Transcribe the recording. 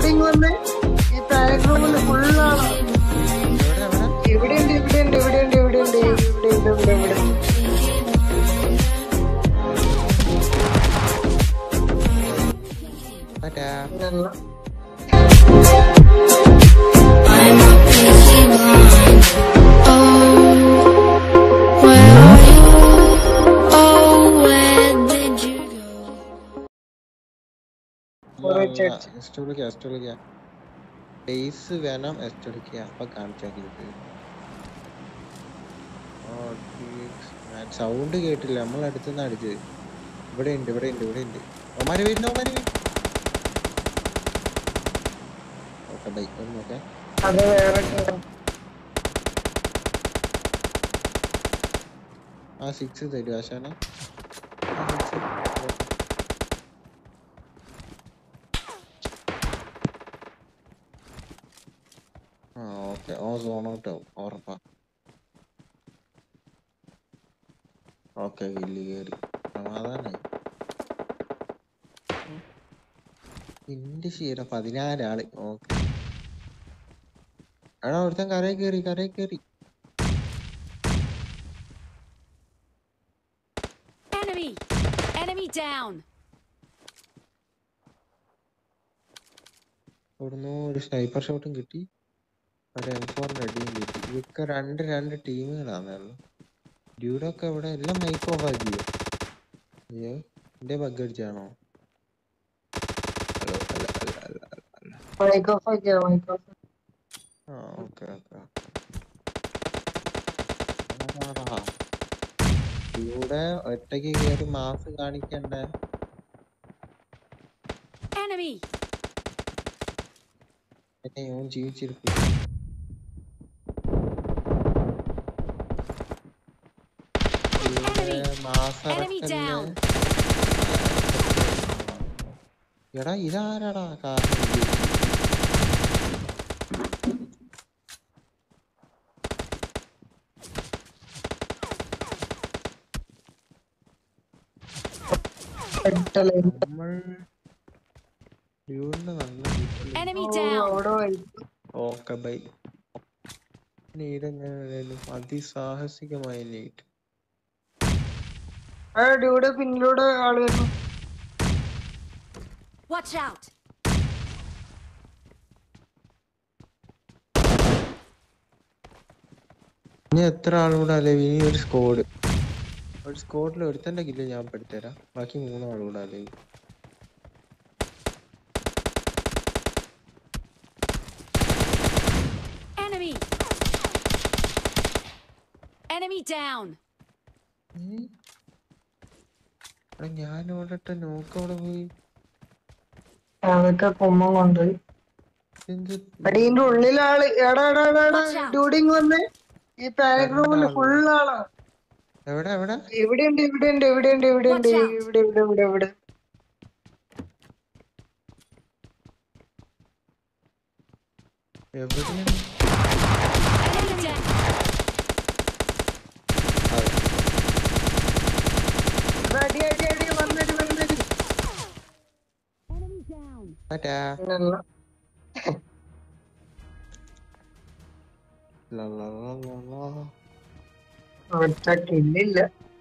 ഡ്യൂഡിങ് വന്ന് ഈ പാനിക് റൂമിൽ ഫുള്ളാണ് എവിടെ എവിടെ ഇവിടെയുണ്ട് ഇവിടെയുണ്ട് ഇവിടെയുണ്ട് ഇവിടെയുണ്ട് ഇവിടെ ഇവിടെ ഇവിടെ ടാറ്റാ നല്ല I'm a busy mind. Oh, where are you? Oh, where did you go? കുറെ ചർച്ച. എസ്റ്റ് വിളിക്കാം എസ്റ്റ് വിളിക്കാം ബേസ് വേണം എസ്റ്റ് വിളിക്കുക അപ്പൊ കാണിച്ചാക്കിയത് സൗണ്ട് കേട്ടില്ല നമ്മൾ അടുത്തുനിന്ന് അടിച്ചത് ഇവിടെ ഉണ്ട് ഇവിടെ ഉണ്ട് ഇവിടെ ഉണ്ട് ഒമാര് വരുന്നു ഒമാര് വരുന്നു ഓക്കെ ബൈ ഒന്ന് നോക്കാം അത് വേറെ കേറും. ആ സിക്സ് തരും ആശാനെ ആ സിക്സ് ആ ഓക്കെ ഓ സോൺ ഔട്ട് ആവും ഉറപ്പാ ഓക്കെ കില്ല് കയറി സമാധാനായി എന്റെ ശീല പതിനാലാള് ഓക്കെ എടാ ഒരുത്തൻ കരയിൽ കയറി കരയിൽ കയറി Enemy! Enemy down! അവിടുന്ന് ഒരു സ്നൈപ്പർ ഷോട്ടും കിട്ടി ഒരു എം ഫോറിന്റെ അടിയും കിട്ടി ഇതൊക്കെ രണ്ട് രണ്ട് ടീമുകളാണല്ലോ ഡ്യൂഡൊക്കെ ഇവിടെ എല്ലാം മൈക്ക് ഓഫ് ആക്കിയോ അയ്യോ എന്റെ ബഗ് അടിച്ചാണോ ഹലോ അല്ല അല്ല അല്ല അല്ല അല്ല മൈക്ക് ഓഫ് ആക്കിയോ മൈക്ക് ഓഫ് ആ ഓക്കെ ഓക്കെ ഇവിടെ ഒറ്റയ്ക്ക് കയറി മാസ് കാണിക്കണ്ടേ Enemy! എന്നെ ഓൻ ജീവിച്ചിരിക്കും ഇവിടെ മാസം Enemy down. എടാ ഇതാരാടാ കാരണം ഇത്? എടുത്തല്ലേ നമ്മൾ ഡ്യൂഡിന് നല്ല കിട്ടില്ല. Enemy ഓ, down! അവിടെ വഴി. ഓക്കെ ബൈ നീടെങ്ങനെയായാലും അതിസാഹസികമായ നീറ്റ് ആ ഡ്യൂഡ് പിന്നിലൂടെ ആള് വരുന്നു Watch out! ഇനി എത്ര ആളുകൂടെ അല്ലേ ഇനി ഒരു സ്കോഡ് ഒരു സ്കോഡിൽ ഒരുത്തന്റെ കില്ല് ഞാൻ പെടുത്തരാം ബാക്കി മൂന്നാളുകൂടെ അല്ലേ Enemy! Enemy down! എടാ ഞാൻ ഓടട്ടെ നോക്ക് അവിടെ പോയി അതൊക്കെ കുമ്മം കൊണ്ടുപോയി എന്ത് അടീന്റെ ഉള്ളിലാള് എടാ എടാ എടാ എടാ Watch out. ഡ്യൂഡിങ് വന്ന് ഈ പാനിക് റൂമിൽ രണ്ടാള്. ഫുള്ളാണ് എവിടെ എവിടെ എവിടെയുണ്ട് ഇവിടെയുണ്ട് ഇവിടെയുണ്ട് ഇവിടെയുണ്ട് Watch out. ഇവിടെ ഇവിടെ ഇവിടെ ഇവിടെ എവിടെയാണ് Enemy down! അതെ. എടാ, അടി അടി അടി വന്നടി വന്നടി Enemy down! ടാറ്റാ. നല്ല ലാ ലാ ലാ ലാ ലാ. ഒറ്റ കില്ലില്ല